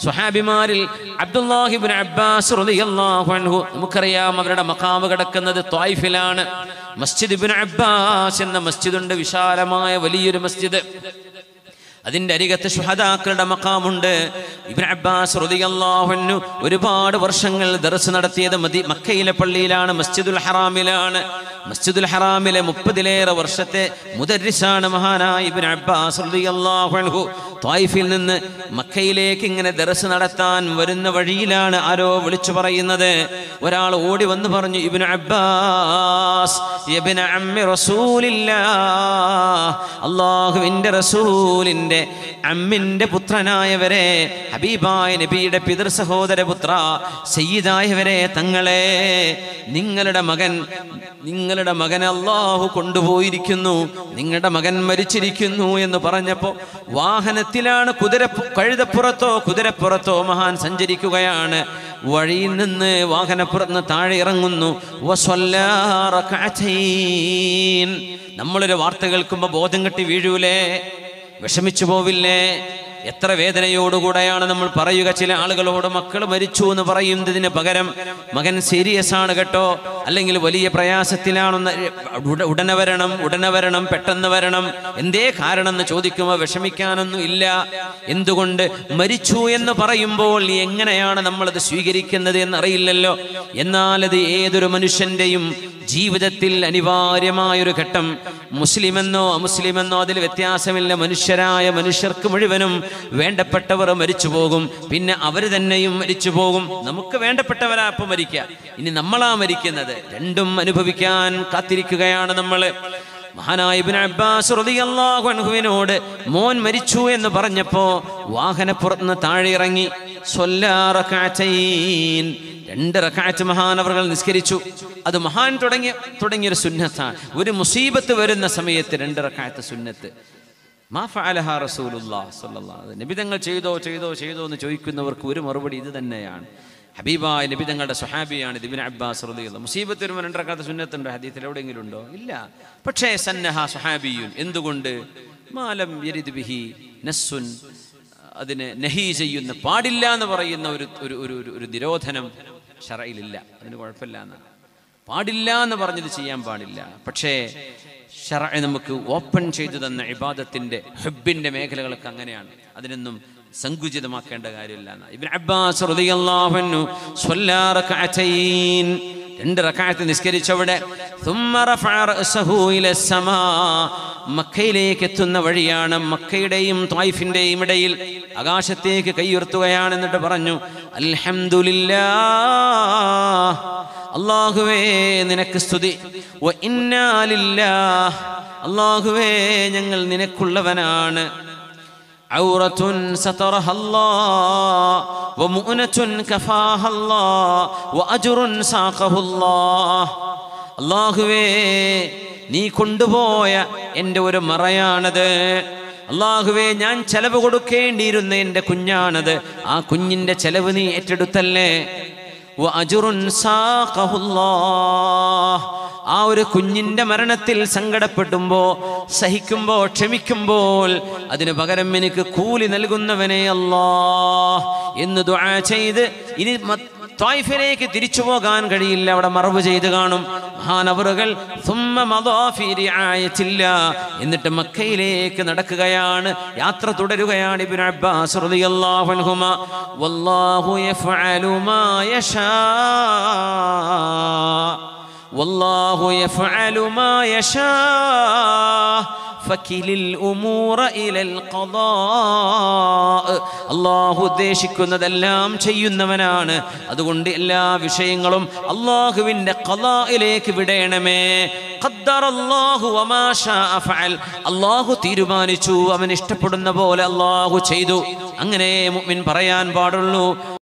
സ്വഹാബിമാരിൽ അബ്ദുല്ലാഹിബിൻ Abbas റളിയല്ലാഹു അൻഹു നമുക്കറിയാം അവരുടെ മക്കാമ് കിടക്കുന്നത് ത്വായിഫിലാണ് മസ്ജിദ് ഇബ്നു അബ്ബാസ് എന്ന മസ്ജിദുണ്ട് വിശാലമായ വലിയൊരു മസ്ജിദ് അതിന്റെ അരികത്ത് ശുഹദാക്കളുടെ മക്കാമുണ്ട് ഇബ്നു അബ്ബാസ് റളിയല്ലാഹു അൻഹു ഒരുപാട് വർഷങ്ങൾ ദർസ് നടത്തിയത് മദി മക്കയിലെ പള്ളിയിലാണ് മസ്ജിദുൽ ഹറാമിലാണ് മസ്ജിദുൽ ഹറാമിലെ മുപ്പതിലേറെ വർഷത്തെ മുദരിസാണ് മഹാനായ ഇബ്നു അബ്ബാസ് റളിയല്ലാഹു അൻഹു ത്വായിഫിൽ നിന്ന് മക്കയിലേക്ക് ഇങ്ങനെ ദർസ് നടത്താൻ വരുന്ന വഴിയിലാണ് ആരോ വിളിച്ചു പറയുന്നത് ഒരാൾ ഓടി വന്ന് പറഞ്ഞു ഇബ്നു അബ്ബാസ് ഇബ്നു അമ്മി റസൂലില്ലാഹ് അല്ലാഹുവിൻ്റെ റസൂലിൻ്റെ അമ്മിൻ്റെ പുത്രനായവരെ ഹബീബായ നബിയുടെ പിതൃ സഹോദര പുത്ര സയ്യിദായവരെ തങ്ങളെ നിങ്ങളുടെ മകൻ നിങ്ങളുടെ മകൻ അള്ളാഹു കൊണ്ടുപോയിരിക്കുന്നു നിങ്ങളുടെ മകൻ മരിച്ചിരിക്കുന്നു എന്ന് പറഞ്ഞപ്പോൾ വാഹനത്തിലാണ് കുതിര കഴുതപ്പുറത്തോ കുതിരപ്പുറത്തോ മഹാൻ സഞ്ചരിക്കുകയാണ് വഴിയിൽ നിന്ന് വാഹനപ്പുറത്ത് താഴെ ഇറങ്ങുന്നു വസ്വല്ലാ റകഅതൈൻ. നമ്മളൊരു വാർത്ത കേൾക്കുമ്പോൾ ബോധം കെട്ടി വീഴൂലേ വിഷമിച്ചു പോവില്ലേ എത്ര വേദനയോടുകൂടെയാണ് നമ്മൾ പറയുക ചില ആളുകളോട് മക്കൾ മരിച്ചു എന്ന് പറയുന്നതിന് പകരം മകൻ സീരിയസ് ആണ് കേട്ടോ അല്ലെങ്കിൽ വലിയ പ്രയാസത്തിലാണെന്ന് ഉട- ഉടനെ വരണം ഉടനെ വരണം പെട്ടെന്ന് വരണം എന്തേ കാരണം എന്ന് ചോദിക്കുമ്പോൾ വിഷമിക്കാനൊന്നും ഇല്ല എന്തുകൊണ്ട് മരിച്ചു എന്ന് പറയുമ്പോൾ എങ്ങനെയാണ് നമ്മളത് സ്വീകരിക്കുന്നത് എന്നറിയില്ലല്ലോ എന്നാൽ അത് ഏതൊരു മനുഷ്യന്റെയും ജീവിതത്തിൽ അനിവാര്യമായൊരു ഘട്ടം മുസ്ലിമെന്നോ അമുസ്ലിമെന്നോ അതിൽ വ്യത്യാസമില്ല മനുഷ്യരായ മനുഷ്യർക്ക് മുഴുവനും വേണ്ടപ്പെട്ടവർ മരിച്ചു പോകും പിന്നെ അവർ തന്നെയും മരിച്ചു പോകും നമുക്ക് വേണ്ടപ്പെട്ടവരാ അപ്പം മരിക്കുക ഇനി നമ്മളാ മരിക്കുന്നത് രണ്ടും അനുഭവിക്കാൻ കാത്തിരിക്കുകയാണ് നമ്മൾ മഹാനായ ഇബ്നു അബ്ബാസ് റളിയല്ലാഹു അൻഹുവിനോട് മോൻ മരിച്ചു എന്ന് പറഞ്ഞപ്പോ വാഹനപ്പുറത്തുനിന്ന് താഴെ ഇറങ്ങി സ്വല്ലാ റകഅതൈൻ രണ്ട് റക്കാറ്റ് മഹാനവറുകൾ നിസ്കരിച്ചു അത് മഹാൻ തുടങ്ങിയ തുടങ്ങിയൊരു സുന്നത്താണ് ഒരു മുസീബത്ത് വരുന്ന സമയത്ത് രണ്ട് റക്കാറ്റ് സുന്നത്ത് മാ ഫഅലഹ റസൂലുള്ളാഹ് സ്വല്ലല്ലാഹു അലൈഹി നബി തങ്ങൾ ചെയ്തോ ചെയ്തോ ചെയ്തോ എന്ന് ചോദിക്കുന്നവർക്ക് ഒരു മറുപടി ഇത് തന്നെയാണ് ഹബീബായ നബി തങ്ങളുടെ സുഹാബിയാണ് ദിബിൻ അബ്ബാസ് റളിയല്ലാഹു മുസീബത്ത് വരുമ്പോൾ രണ്ട് റക്കാത്ത് സുന്നത്തുണ്ടോ ഹദീത്തിൽ എവിടെയെങ്കിലും ഉണ്ടോ ഇല്ല പക്ഷേ സന്നഹ സുഹാബിയുൻ എന്തുകൊണ്ട് മാലം യരിദ് ബിഹി നസ്സുൻ അതിന് നഹി ചെയ്യുന്ന പാടില്ല എന്ന് പറയുന്ന ഒരു ഒരു ഒരു ഒരു- ഒരു നിരോധനം ഷറയിലില്ല അതിന് കുഴപ്പമില്ല എന്നാണ് പാടില്ല എന്ന് പറഞ്ഞത് ചെയ്യാൻ പാടില്ല പക്ഷേ ഷറ നമുക്ക് ഓപ്പൺ ചെയ്തു തന്ന ഇബാദത്തിന്റെ ഹെബിന്റെ മേഖലകളൊക്കെ അങ്ങനെയാണ് അതിനൊന്നും സങ്കുചിതമാക്കേണ്ട കാര്യമില്ല എന്നാ. ഇബ്നു അബ്ബാസ് റളിയല്ലാഹു അൻഹു സ്വല്ലാ റകഅതൈൻ രണ്ട് റക്കായത്ത് നിസ്കരിച്ചവിടെ ثم رفع رأسه إلى السماء മക്കയിലേക്ക് എത്തുന്ന വഴിയാണ് മക്കയുടെയും ത്വായിഫിന്റെയും ഇടയിൽ ആകാശത്തേക്ക് കൈയുയർത്തുകയാണ് എന്നിട്ട് പറഞ്ഞു അൽഹംദുലില്ലാ അള്ളാഹുവേ നിനക്ക് സ്തുതി വ ഇന്നാ ലില്ലാഹ്. അള്ളാഹുവേ ഞങ്ങൾ നിനക്കുള്ളവനാണ് عورة سترها الله ومؤنة كفاها الله وأجر ساقه الله അള്ളാഹുവേ നീ കൊണ്ടുപോയ എൻ്റെ ഒരു മറയാണത് അള്ളാഹുവേ ഞാൻ ചെലവ് കൊടുക്കേണ്ടിയിരുന്ന എൻ്റെ കുഞ്ഞാണത് ആ കുഞ്ഞിൻ്റെ ചെലവ് നീ ഏറ്റെടുത്തല്ലേ വഅജ്റുൻ സാഖഹുല്ലാഹ്. ആ ഒരു കുഞ്ഞിന്റെ മരണത്തിൽ സങ്കടപ്പെടുമ്പോ സഹിക്കുമ്പോ ക്ഷമിക്കുമ്പോൾ അതിന് പകരം എനിക്ക് കൂലി നൽകുന്നവനെ അല്ലാ എന്ന് ദുആ ചെയ്ത് ഇനി മ- ത്വായിഫിലേക്ക് തിരിച്ചു പോകാൻ കഴിയില്ല അവിടെ മറവ് ചെയ്ത് കാണും മഹാനവറുകൾ ثم مضى في رعاية الله. എന്നിട്ട് മക്കയിലേക്ക് നടക്കുകയാണ് യാത്ര തുടരുകയാണ് ഇബ്നു അബ്ബാസ് റളിയല്ലാഹു അൻഹുമ വല്ലാഹു യഫ്അലു മാ യശാ والله يفعل ما يشاء فكل الأمور إلى القضاء അള്ളാഹു ഉദ്ദേശിക്കുന്നതെല്ലാം ചെയ്യുന്നവനാണ് അതുകൊണ്ട് എല്ലാ വിഷയങ്ങളും അള്ളാഹുവിൻ്റെ കലായിലേക്ക് വിടയണമേ ഖദ്ദറ അല്ലാഹു വമാ ശാഅ ഫഅൽ. അള്ളാഹു തീരുമാനിച്ചു അവൻ ഇഷ്ടപ്പെടുന്ന പോലെ അള്ളാഹു ചെയ്തു അങ്ങനെ മുഅ്മിൻ പറയാൻ പാടുള്ളൂ